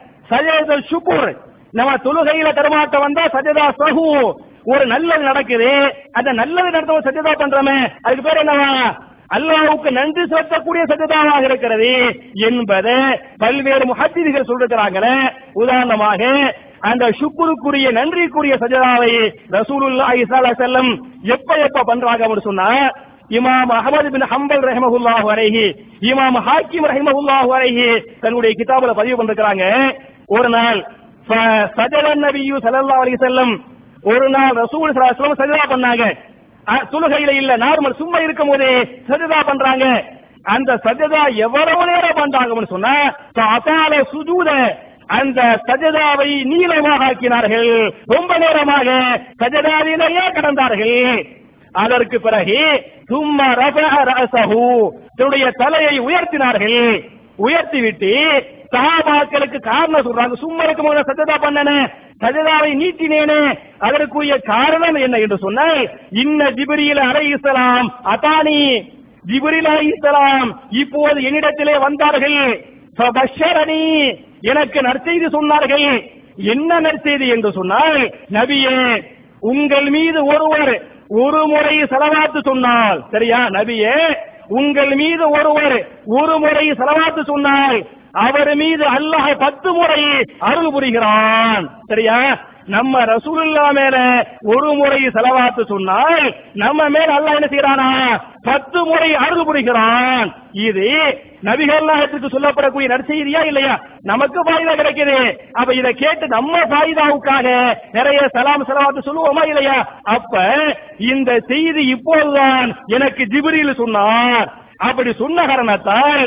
A: சஜதல் சுக்குர் நம்ம தொழுகையில தருமாட்டம் வந்தா சஜதா சஹு ஒரு நல்லது நடக்குது அந்த நல்லது நடத்த சஜதா பண்றோமே அதுக்கு பேர் என்னவா அல்லாஹ்வுக்கு நன்றி செலுத்தக்கூடிய சஜதாவாக இருக்கிறது என்பதை பல்வேறு முஹத்திதிகள் சொல்லிருக்கிறாங்களே உதாரணமாக அந்த சுக்குருக்குரிய நன்றிக்குரிய சஜதாவை ரசூலுல்லாஹி ஸல்லல்லாஹு அலைஹி வஸல்லம் எப்ப எப்ப பண்றாங்க அப்படின்னு சொன்னா இமாம் அகமது பின் ஹம்பல் ரஹிமஹுல்லாஹு அலைஹி இமாம் ஹாக்கிம் ரஹிமஹுல்லாஹு அலைஹி தன்னுடைய கிதாபுல பதிவு பண்ணிருக்காங்க ஒரு நாள் சஜத நபியு ஸல்லல்லாஹு அலைஹி வஸல்லம் ஒரு நாள் ரசூல் ஸல்லல்லாஹு அலைஹி வஸல்லம் சஜதா பண்ணாங்க அஹ், தொழுகையில இல்ல நார்மல் சும்மா இருக்கும் போதே சஜதா பண்றாங்க அந்த சஜதா எவ்வளவு நேரம் பண்றாங்கன்னு சொன்னா அசால சுஜூத அந்த சஜதாவை நீளமாக ஆக்கினார்கள் ரொம்ப நேரமாக சஜதாவிலேயே கடந்தார்கள் அதற்கு பிறகு சும்மா ரஃபஅ ரஅஸஹு தன்னுடைய தலையை உயர்த்தினார்கள் உயர்த்தி விட்டு சஹாபாக்களுக்கு காரணம் சொல்றாங்க சும்மா இருக்கும்போது சஜதா பண்ணனே சஜதாவை நீட்டினேனே அதற்குரிய காரணம் என்ன என்று சொன்னால் இன்ன ஜிப்ரீல் அலைஹிஸ்ஸலாம் அதானி ஜிப்ரீல் அலைஹிஸ்ஸலாம் இப்போது என்னிடத்திலே வந்தார்கள் ஃபபஷரனி எனக்கு நற்செய்தி சொன்னார்கள் என்ன நற்செய்தி என்று சொன்னால் நபியே உங்கள் மீது ஒருவர் ஒரு முறை செலவாத்து சொன்னால் சரியா நபியே உங்கள் மீது ஒருவர் ஒரு முறை செலவாத்து சொன்னால் அவர் மீது அல்லாஹ் பத்து முறை அருள் புரிகிறான் சரியா நம்ம ரசூலுல்லா மேல ஒரு முறை செலவாத்து சொன்னால் நம்ம மேல அல்லாஹ் என்ன செய்யறானா பத்து முறை அருள் புரிகிறான் இது நபிகள் நாயகத்துக்கு சொல்லப்படக்கூடிய நற்செய்தியா இல்லையா நமக்கு பாய்தா கிடைக்குது அப்ப இதை கேட்டு நம்ம பாய்தாவுக்காக நிறைய சலாம் செலவாத்து சொல்லுவோமா இல்லையா அப்ப இந்த செய்தி இப்போதுதான் எனக்கு ஜிப்ரீல் சொன்னார் அப்படி சொன்ன காரணத்தால்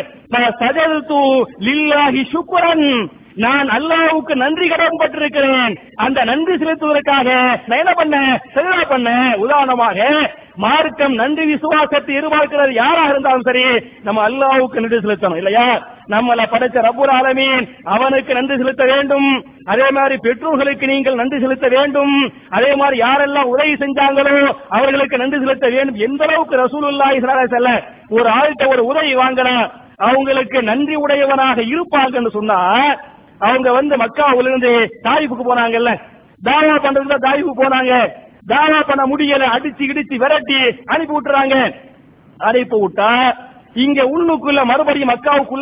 A: சஜல்து லில்லாஹி சுக்ரன் நான் அல்லாஹ்வுக்கு நன்றி கடன் பட்டிருக்கிறேன் அந்த நன்றி செலுத்துவதற்காக நான் என்ன பண்ணேன் செல்லா பண்ணேன் உதாரணமாக மார்க்கம் நன்றி விசுவாசத்தை எதிர்பார்க்கிறது யாராக இருந்தாலும் சரி நம்ம அல்லாஹ்வுக்கு நன்றி செலுத்தணும் இல்லையா நம்மள படைச்ச ரப்பூர் ஆலமீன் அவனுக்கு நன்றி செலுத்த வேண்டும் அதே மாதிரி பெற்றோர்களுக்கு நீங்கள் நன்றி செலுத்த வேண்டும் அதே மாதிரி யாரெல்லாம் உதவி செஞ்சாங்களோ அவர்களுக்கு நன்றி செலுத்த வேண்டும் எந்த அளவுக்கு ரசூலுல்லாஹி ஸல்லல்லாஹு அலைஹி வஸல்லம் ஒரு ஆள்கிட்ட ஒரு உதவி வாங்கணும் அவங்களுக்கு நன்றி உடையவனாக இருப்பாங்கன்னு சொன்னா அவங்க வந்து மக்காவுல இருந்து தாயிப்புக்கு போனாங்கல்ல தாவா பண்றதுக்கு தான் தாயிப்புக்கு போனாங்க தாவா பண்ண முடியல அடிச்சு இடிச்சு விரட்டி அனுப்பி விட்டுறாங்க அனுப்பி விட்டா இங்க உள்ளுக்குள்ள மறுபடியும் மக்காவுக்குள்ள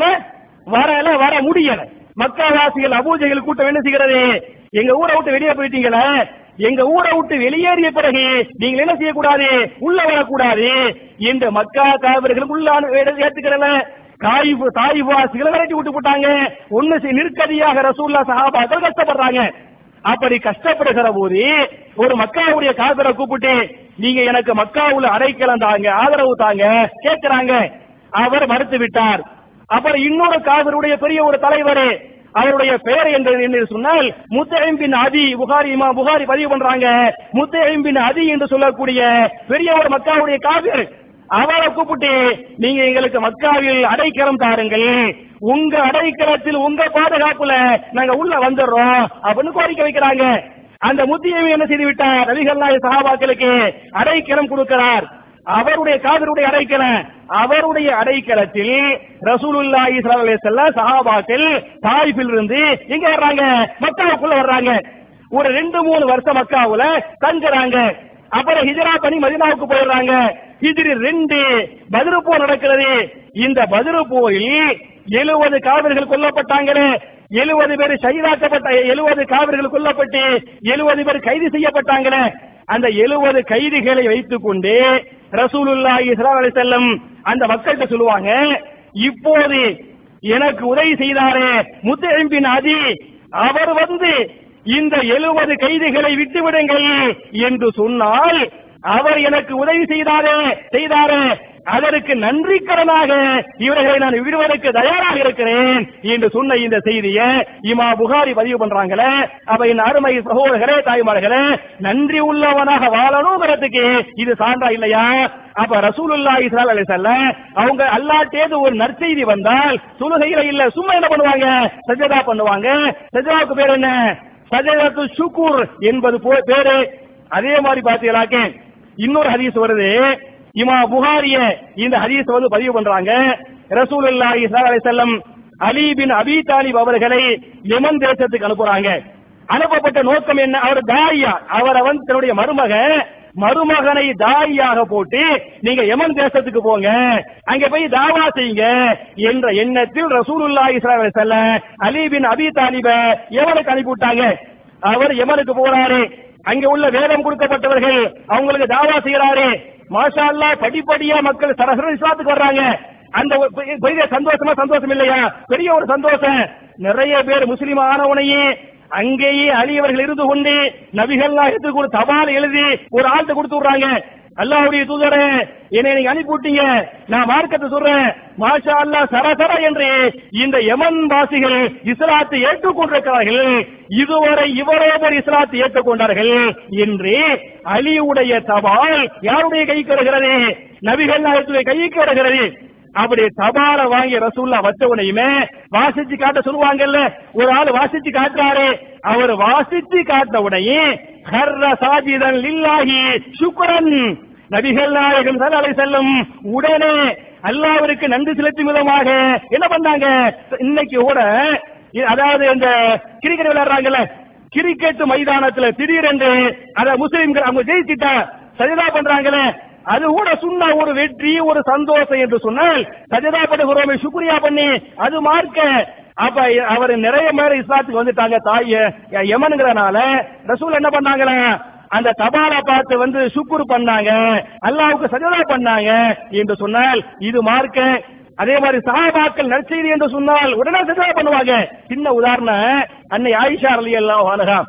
A: வரல வர முடியல மக்காவாசிகள் அபூஜைகள் கூட்டம் என்ன செய்கிறது எங்க ஊரை விட்டு வெளியே போயிட்டீங்களே எங்க ஊரை விட்டு வெளியேறிய பிறகு நீங்கள் என்ன செய்யக்கூடாது உள்ள வரக்கூடாது என்று மக்கா காவிர்களுக்கு உள்ள ஏத்துக்கிறல காயிபு தாயிவாசிகளை விரட்டி விட்டு போட்டாங்க ஒண்ணு செய்- நிற்கதியாக ரசூல்லா சஹாபாக்கள் கஷ்டப்படுறாங்க அப்படி கஷ்டப்படுகிற போது ஒரு மக்காவுடைய காதரை கூப்பிட்டு நீங்க எனக்கு மக்காவுல அடைக்கலம் தாங்க ஆதரவு தாங்க கேட்கிறாங்க அவர் மறுத்து விட்டார் அப்புறம் இன்னொரு காதருடைய பெரிய ஒரு தலைவர் அவருடைய பெயர் என்று என்று சொன்னால் முத்தையம் பின் அதி புகாரி இமா புகாரி பதிவு பண்றாங்க முத்தையம் பின் அதி என்று சொல்லக்கூடிய பெரிய ஒரு மக்காவுடைய காவிர் அவரை கூப்பிட்டு நீங்க எங்களுக்கு மக்காவில் அடைக்கலம் தாருங்கள் உங்க அடைக்கலத்தில் உங்க பாதுகாப்புல நாங்க உள்ள வந்துடுறோம் அப்படின்னு கோரிக்கை வைக்கிறாங்க அந்த முத்தியவை என்ன செய்து விட்டார் ரவிகல்லாய சகாபாக்களுக்கு அடைக்கலம் கொடுக்கிறார் அவருடைய காதருடைய அடைக்கலம் அவருடைய அடைக்கலத்தில் ரசூலுல்லாஹி ஸல்லல்லாஹு அலைஹி வஸல்லம் சஹாபாக்கள் தாயிஃபில் இருந்து எங்க வர்றாங்க மக்காவுக்குள்ள வர்றாங்க ஒரு ரெண்டு மூணு வருஷம் மக்காவுல தங்குறாங்க அப்புறம் ஹிஜரா பண்ணி மதீனாவுக்கு போயிடுறாங்க ஹிஜ்ரி ரெண்டு பதிரு போர் நடக்கிறது இந்த பதிரு போரில் எழுபது காவிர்கள் கொல்லப்பட்டாங்களே எழுபது பேர் ஷஹீதாக்கப்பட்ட எழுபது காவிர்கள் கொல்லப்பட்டு எழுபது பேர் கைது செய்யப்பட்டாங்களே அந்த எழுபது கைதிகளை வைத்துக் கொண்டு ரசூலுல்லாஹி ஸல்லல்லாஹு அலைஹி வஸல்லம் அந்த மக்கள்கிட்ட சொல்லுவாங்க இப்போது எனக்கு உதவி செய்தாரே முத்தெம்பின் அதி அவர் வந்து இந்த எழுபது கைதிகளை விட்டு விடுங்கள் என்று சொன்னால் அவர் எனக்கு உதவி செய்தாரே செய்தாரே அதற்கு நன்றிக்கடனாக இவர்களை நான் விடுவதற்கு தயாராக இருக்கிறேன் என்று சொன்ன இந்த செய்தியை இமா புகாரி பதிவு பண்றாங்களே அப்ப என் அருமை சகோதரர்களே தாய்மார்களே நன்றி உள்ளவனாக வாழணுங்கிறதுக்கு இது சான்றா இல்லையா அப்ப ரசூலுல்லாஹி ஸல்லல்லாஹு அலைஹி வஸல்லம் அவங்க அல்லாஹ்ட்டேது ஒரு நற்செய்தி வந்தால் சுலுகையில இல்ல சும்மா என்ன பண்ணுவாங்க சஜதா பண்ணுவாங்க சஜதாவுக்கு பேர் என்ன சஜதத்து ஷுக்கூர் என்பது போ- பேரு அதே மாதிரி பாத்தீங்களாக்க இன்னொரு ஹதீஸ் வருது இமா புகாரிய இந்த ஹதீஸ் வந்து பதிவு பண்றாங்க ரசூலுல்லாஹி ஸல்லல்லாஹு அலைஹி வஸல்லம் அலி பின் அபி தாலிப் அவர்களை யமன் தேசத்துக்கு அனுப்புறாங்க அனுப்பப்பட்ட நோக்கம் என்ன அவர் தாயா அவரை வந்து தன்னுடைய மருமக மருமகனை தாயாக போட்டு நீங்க யமன் தேசத்துக்கு போங்க அங்க போய் தாவா செய்யுங்க என்ற எண்ணத்தில் ரசூலுல்லாஹி ஸல்லல்லாஹு அலைஹி வஸல்லம் அலி பின் அபி தாலிப யமனுக்கு அனுப்பி விட்டாங்க அவர் யமனுக்கு போறாரு அங்க உள்ள வேதம் கொடுக்கப்பட்டவர்கள் அவங்களுக்கு தாவா செய்யறாரு மாஷா அல்லாஹ் படிப்படியா மக்கள் சரசர இஸ்லாத்துக்கு வர்றாங்க அந்த ஒரு பெரிய- பெரிய சந்தோஷமா சந்தோஷம் இல்லையா பெரிய ஒரு சந்தோஷம் நிறைய பேர் முஸ்லிம் ஆனவனையே அங்கேயே அலியவர்கள் இருந்து கொண்டு நபிகள்லாம் எடுத்து ஒரு தபால் எழுதி ஒரு ஆள்கிட்ட கொடுத்து விடுறாங்க அல்லாஹ்வுடைய தூதரே என்னை நீங்க அனுப்பி விட்டீங்க நான் மார்க்கத்தை சொல்றேன் மாஷா அல்லாஹ் சரசர என்று இந்த யமன் வாசிகள் இஸ்லாத்தை ஏற்றுக்கொண்டிருக்கிறார்கள் இதுவரை இவரே ஒரு இஸ்லாத்தை ஏற்றுக்கொண்டார்கள் என்று அலியுடைய தபால் யாருடைய கைக்கு வருகிறது நபிகள் நாயகத்துடைய கைக்கு வருகிறது அப்படி தபால வாங்கி ரசூல்லா வச்ச உடனேயுமே வாசிச்சு காட்ட சொல்லுவாங்கல்ல ஒரு ஆள் வாசிச்சு காட்டுறாரு அவர் வாசிச்சு காட்ட உடனே ஹர்ர சாஜிதன் லில்லாஹி சுக்ரன் நபிகள் நாயகம் சல்லல்லாஹு அலைஹி செல்லும் உடனே அல்லாஹ்விற்கு நன்றி செலுத்தும் விதமாக என்ன பண்ணாங்க இன்னைக்கு கூட இ- அதாவது இந்த கிரிக்கெட் விளையாடுறாங்கல்ல கிரிக்கெட் மைதானத்துல திடீரென்று அத முஸ்லிம்கள் அவங்க ஜெயிச்சிட்டா சஜதா பண்றாங்களே அது கூட சுண்ணா ஒரு வெற்றி ஒரு சந்தோஷம் என்று சொன்னால் சஜதா பண்ணுகிறோமே சுக்ரியா பண்ணி அது மார்க்க அப்ப அவர் நிறைய பேர் இஸ்லாத்துக்கு வந்துட்டாங்க தாய் யமனுங்கிறனால ரசூல் என்ன பண்ணாங்களே அந்த தபாலை பார்த்து வந்து சுக்குரு பண்ணாங்க அல்லாவுக்கு சஜதா பண்ணாங்க என்று சொன்னால் இது மார்க்க அதே மாதிரி சஹாபாக்கள் நற்செய்தி என்று சொன்னால் உடனே சஜதா பண்ணுவாங்க சின்ன உதாரணம் அன்னை ஆயிஷா அலி அல்லாஹ்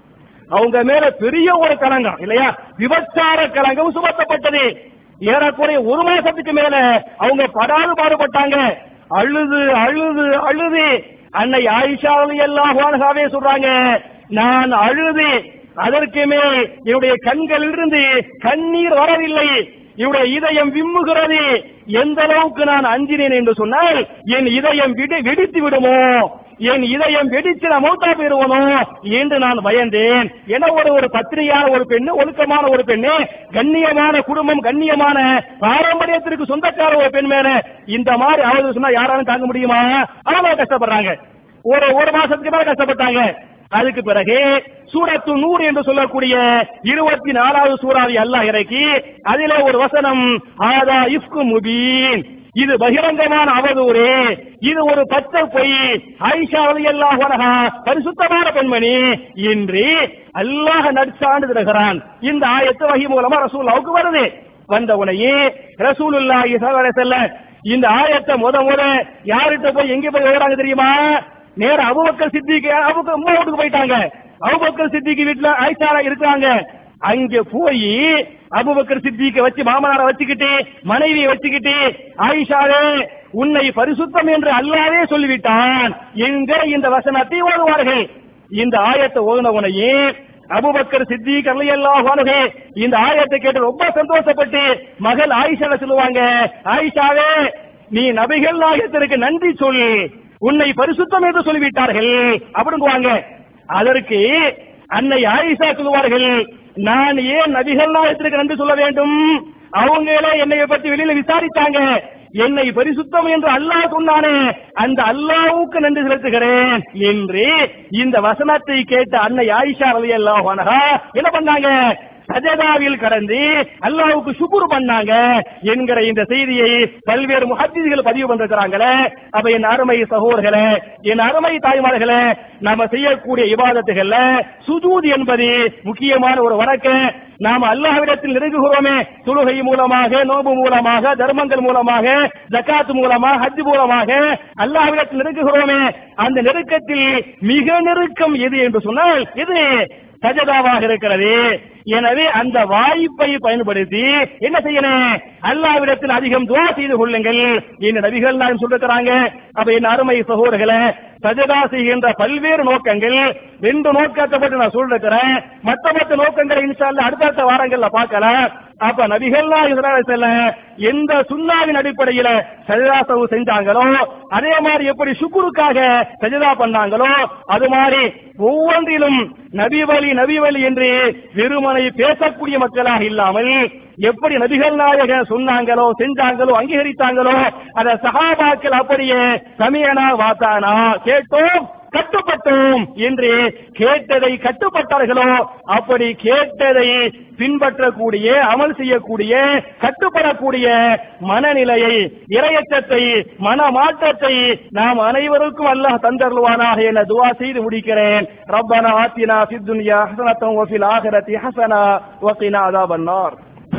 A: அவங்க மேல பெரிய ஒரு கலங்கம் இல்லையா விபச்சார கலங்கம் சுமத்தப்பட்டது ஏறக்குறைய ஒரு மாசத்துக்கு மேல அவங்க படாது பாடுபட்டாங்க அழுது அழுது அழுது அன்னை ஆயிஷா எல்லாம் வானகாவே சொல்றாங்க நான் அழுது அதற்கு மேல் என்னுடைய கண்களிலிருந்து கண்ணீர் வரவில்லை என்னுடைய இதயம் விம்முகிறது எந்த அளவுக்கு நான் அஞ்சினேன் என்று சொன்னால் என் இதயம் விடு வெடித்து விடுமோ என் இதயம் வெடிச்சு நான் மௌத்தா போயிருவனோ என்று நான் பயந்தேன் என ஒரு ஒரு பத்திரிகையான ஒரு பெண்ணு ஒழுக்கமான ஒரு பெண்ணு கண்ணியமான குடும்பம் கண்ணியமான பாரம்பரியத்திற்கு சொந்தக்கார ஒரு பெண் மேல இந்த மாதிரி அவரு சொன்னா யாராலும் தாங்க முடியுமா அவங்க கஷ்டப்படுறாங்க ஒரு ஒரு மாசத்துக்கு மேல கஷ்டப்பட்டாங்க அதுக்கு பிறகு சூரத்து நூறு என்று சொல்லக்கூடிய இருபத்தி நாலாவது சூறாவை அல்லாஹ் இறக்கி அதிலே ஒரு வசனம் ஆதா இஃப்கு முபீன் இது பகிரங்கமான அவதூறு இது ஒரு பச்சை பொய் ஆயிஷா அலியல்லாஹு அன்ஹா பரிசுத்தமான பெண்மணி இன்று அல்லாஹ் நடிச்சாண்டு தருகிறான் இந்த ஆயத்து வகி மூலமா ரசூலுல்லாவுக்கு வருது வந்த உடனே ரசூலுல்லாஹி ஸல்லல்லாஹு அலைஹி வஸல்லம் இந்த ஆயத்தை முத முத யார்கிட்ட போய் எங்க போய் எழுதுறாங்க தெரியுமா நேர அபுபக்கர் சித்திக்கு அபுபக்கர் அம்மா வீட்டுக்கு போயிட்டாங்க அபுபக்கர் சித்திக்கு வீட்டுல ஆயிஷா இருக்காங்க அங்க போய் அபுபக்கர் சித்திக்க வச்சு மாமனாரை வச்சுக்கிட்டு மனைவியை வச்சுக்கிட்டு ஆயிஷாவே உன்னை பரிசுத்தம் என்று அல்லாவே சொல்லிவிட்டான் என்கிற இந்த வசனத்தை ஓதுவார்கள் இந்த ஆயத்தை ஓதுனவனையே அபுபக்கர் சித்திக் ரலியல்லாஹு அன்ஹு இந்த ஆயத்தை கேட்டு ரொம்ப சந்தோஷப்பட்டு மகள் ஆயிஷா சொல்லுவாங்க ஆயிஷாவே நீ நபிகள் நாயகத்திற்கு நன்றி சொல் உன்னை பரிசுத்தம் என்று சொல்லிவிட்டார்கள் அப்படிங்குவாங்க அதற்கு அன்னை ஆயிஷா சொல்லுவார்கள் நான் ஏன் நபிகள் நாயகத்திற்கு நன்றி சொல்ல வேண்டும் அவங்களே என்னை பத்தி வெளியில விசாரித்தாங்க என்னை பரிசுத்தம் என்று அல்லாஹ் சொன்னானே அந்த அல்லாஹ்வுக்கு நன்றி செலுத்துகிறேன் என்று இந்த வசனத்தை கேட்ட அன்னை ஆயிஷா ரலியல்லாஹு அன்ஹா என்ன பண்ணாங்க சஜதாவில் கடந்து அல்லாஹ்வுக்கு சுக்குர் பண்ணாங்க என்கிற இந்த செய்தியை பல்வேறு முஹத்திகள் பதிவு பண்ணிருக்கிறாங்களே அப்ப என் அருமை சகோதரர்களே என் அருமை தாய்மார்களே நாம செய்யக்கூடிய இபாதத்துகள்ல சுஜூத் என்பது முக்கியமான ஒரு வணக்கம் நாம் அல்லாஹ்விடத்தில் நெருங்குகிறோமே தொழுகை மூலமாக நோன்பு மூலமாக தர்மங்கள் மூலமாக ஜக்காத் மூலமாக ஹஜ் மூலமாக அல்லாஹ்விடத்தில் நெருங்குகிறோமே அந்த நெருக்கத்தில் மிக நெருக்கம் எது என்று சொன்னால் இது சஜதாவாக இருக்கிறது எனவே அந்த வாய்ப்பை பயன்படுத்தி என்ன செய்யணும் அல்லாவிடத்தில் அதிகம் துவா செய்து கொள்ளுங்கள் இந்த நபிகள் நான் சொல்லிருக்கிறாங்க அப்ப என் அருமை சகோதரர்களே சஜதா செய்கின்ற பல்வேறு நோக்கங்கள் ரெண்டு நோக்கத்தை பற்றி நான் சொல்லிருக்கிறேன் மற்ற மற்ற நோக்கங்களை இன்ஷால்ல அடுத்தடுத்த வாரங்கள்ல பார்க்கலாம் அப்ப நபிகள்லாம் இதனால செல்ல எந்த சுண்ணாவின் அடிப்படையில சஜதா சவு செஞ்சாங்களோ அதே மாதிரி எப்படி சுக்குருக்காக சஜதா பண்ணாங்களோ அது மாதிரி ஒவ்வொன்றிலும் நபி வழி நபி வழி என்று வெறுமனை பேசக்கூடிய மக்களாக இல்லாமல் எப்படி நபிகள் நாயக சொன்னாங்களோ செஞ்சாங்களோ அங்கீகரித்தாங்களோ அத சஹாபாக்கள் அப்படியே சமயனா வாத்தானா கேட்டோம் கட்டுப்பட்டோம் என்று கேட்டதை கட்டுப்பட்டார்களோ அப்படி கேட்டதை பின்பற்றக்கூடிய அமல் செய்யக்கூடிய கட்டுப்படக்கூடிய மனநிலையை இரையச்சத்தை மன மாற்றத்தை நாம் அனைவருக்கும் அல்லாஹ் தந்தருவானாக என துவா செய்து முடிக்கிறேன் ரப்பனா ஆத்தினா ஃபித் துன்யா ஹஸனத்தம் வஃபில் ஆகிரத்தி ஹஸனா வகினா அதாபன் நார்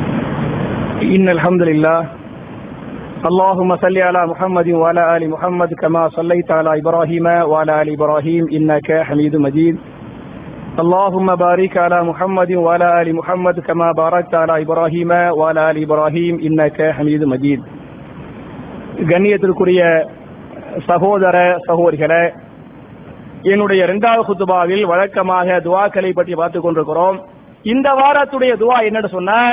A: إن الحمد لله اللهم صل على محمد وعلى آل محمد كما صليت على إبراهيم وعلى آل إبراهيم إنك حميد مجيد اللهم بارك على محمد وعلى آل محمد كما باركت على إبراهيم وعلى آل إبراهيم إنك حميد مجيد கண்ணியத்திற்குரிய சகோதர சகோதரிகளே என்னுடைய இரண்டாவது குத்துபாவில் வழக்கமாக துவாக்களை பற்றி பார்த்துக் கொண்டிருக்கிறோம் இந்த வாரத்துடைய துவா என்னன்னு சொன்னா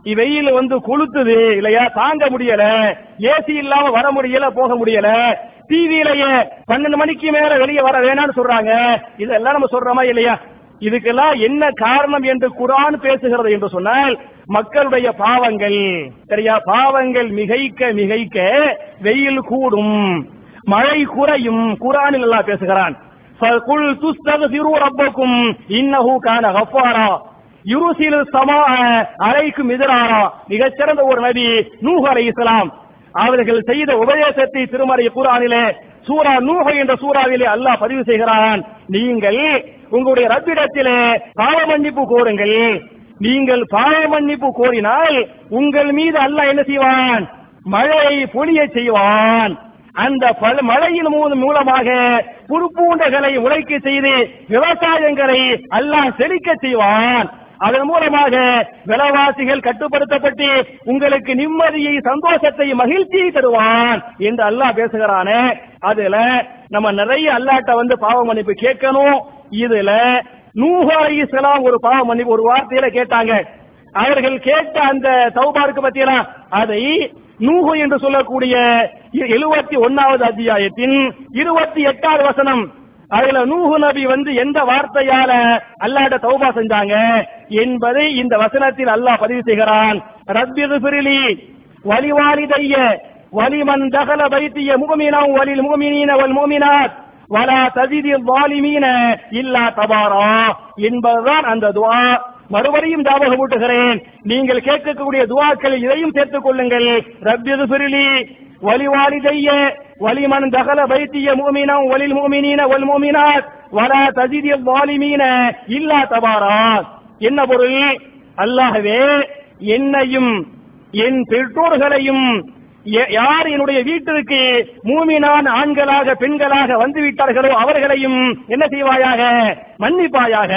A: வெயில் வந்து கொளுத்துது இல்லையா தாங்க முடியல ஏசி இல்லாம வர முடியல போக முடியல டிவியிலேயே பன்னெண்டு மணிக்கு மேல வெளியே வர வேணாம்னு சொல்றாங்க இதெல்லாம் நம்ம சொல்றோமா இல்லையா இதுக்கெல்லாம் என்ன காரணம் என்று குரான் பேசுகிறது என்று சொன்னால் மக்களுடைய பாவங்கள் சரியா பாவங்கள் மிகைக்க மிகைக்க வெயில் கூடும் மழை குறையும் குரானில் எல்லாம் பேசுகிறான் فَقُلْ تُسْتَغْفِرُوا رَبَّكُمْ إِنَّهُ كَانَ غَفَّارًا யுருசில் சமா அலைக்கும் எதிராரா மிகச்சிறந்த ஒரு நபி நூஹ் அலைஹிஸ்ஸலாம் அவர்கள் செய்த உபதேசத்தை திருமறை குரானிலே சூரா நூஹ என்ற சூறாவிலே அல்லாஹ் பதிவு செய்கிறான் நீங்கள் உங்களுடைய ரப்பிடத்திலே பாவ மன்னிப்பு கோருங்கள் நீங்கள் பாவ மன்னிப்பு கோரினால் உங்கள் மீது அல்லாஹ் என்ன செய்வான் மழையை பொழிய செய்வான் அந்த பல மழையின் மூலம் மூலமாக புற்பூண்டைகளை உழைக்க செய்து விவசாயங்களை அல்லாஹ் செழிக்க செய்வான் அதன் மூலமாக விலைவாசிகள் கட்டுப்படுத்தப்பட்டு உங்களுக்கு நிம்மதியை சந்தோஷத்தை மகிழ்ச்சியை தருவான் என்று அல்லாஹ் பேசுகிறானே அதுல நம்ம நிறைய அல்லாட்ட வந்து பாவ மன்னிப்பு கேட்கணும் இதுல நூஹ் அலைஹிஸ்ஸலாம் ஒரு பாவ மன்னிப்பு ஒரு வார்த்தையில கேட்டாங்க அவர்கள் கேட்ட அந்த தௌபாருக்கு பத்தியெல்லாம் அதை நூஹு என்று சொல்லக்கூடிய எழுபத்தி ஒன்னாவது அத்தியாயத்தின் இருபத்தி எட்டாவது வசனம் அதுல நூஹு நபி வந்து எந்த வார்த்தையால அல்லாட்ட தௌபா செஞ்சாங்க என்பதை இந்த வசனத்தில் அல்லாஹ் பதிவு செய்கிறான் ரப்பிது பிரிலி வலிவாலிதைய வலிமன் தகல பைத்திய முகமீனம் வலில் முகமினீன வல் முகமினாத் வலா தஜிதி வாலிமீன இல்லா தபாரா என்பதுதான் அந்த துவா மறுபடியும் ஞாபகம் ஊட்டுகிறேன் நீங்கள் கேட்கக்கூடிய துவாக்களில் இதையும் சேர்த்துக் கொள்ளுங்கள் ரப்பிது பிரிலி வலிவாலிதைய வலிமன் தகல பைத்திய மூமினம் வலில் மூமினீன வல் மூமினாத் வலா தஜிதி வாலிமீன இல்லா தபாரா என்ன பொருள் அல்லாஹ்வே என்னையும் என் பெற்றோர்களையும் ய- யார் என்னுடைய வீட்டிற்கு மூமினான் ஆண்களாக பெண்களாக வந்து விட்டார்களோ அவர்களையும் என்ன செய்வாயாக மன்னிப்பாயாக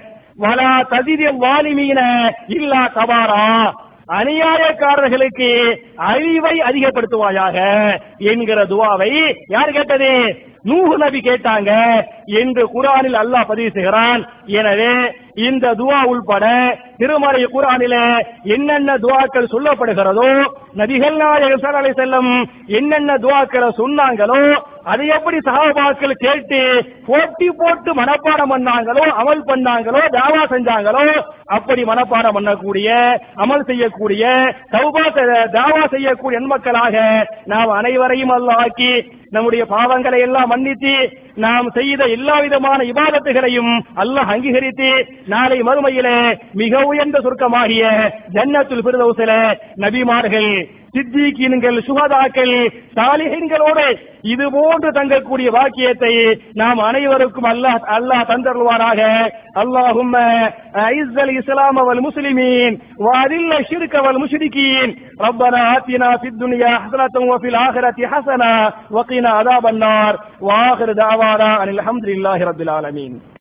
A: வலா ததிர வாலிமீன இல்லா தபாரா அநியாயக்காரர்களுக்கு அழிவை அதிகப்படுத்துவாயாக என்கிற துவாவை யார் கேட்டது நூஹு நபி கேட்டாங்க என்று குரானில் அல்லாஹ் பதிவு செய்கிறான் எனவே இந்த துவா உள்பட திருமறை குரானிலே என்னென்ன துவாக்கள் சொல்லப்படுகிறதோ நபிகள் நாயகம் ஸல்லல்லாஹு அலைஹி செல்லம் என்னென்ன துவாக்களை சொன்னாங்களோ அதை எப்படி சஹாபாக்கள் கேட்டு போட்டி போட்டு மனப்பாடம் பண்ணாங்களோ அமல் பண்ணாங்களோ தாவா செஞ்சாங்களோ அப்படி மனப்பாடம் பண்ணக்கூடிய அமல் செய்யக்கூடிய தௌபா செ- தாவா செய்யக்கூடிய நன்மக்களாக நாம் அனைவரையும் அல்லாஹ் ஆக்கி நம்முடைய பாவங்களை எல்லாம் மன்னித்து நாம் செய்த எல்லா விதமான இபாதத்துகளையும் அல்லாஹ் அங்கீகரித்து நாளை மறுமையிலே மிக உயர்ந்த சுருக்கமாகிய ஜன்னத்துல் பிரதௌசில நபிமார்கள் சித்திகீன்கள் சுகதாக்கள் சாலிஹீன்களோடு இது போன்று தங்கக்கூடிய வாக்கியத்தை நாம் அனைவருக்கும் அல்லாஹ் அல்லாஹ் தந்தருவாராக அல்லாஹும்ம ஐஸ்ஸல் இஸ்லாம் வல் முஸ்லிமீன் وأذل الشرك والمشركين ربنا آتنا في الدنيا حسنة وفي الآخرة حسنة وقنا عذاب النار وآخر دعوانا أن الحمد لله رب العالمين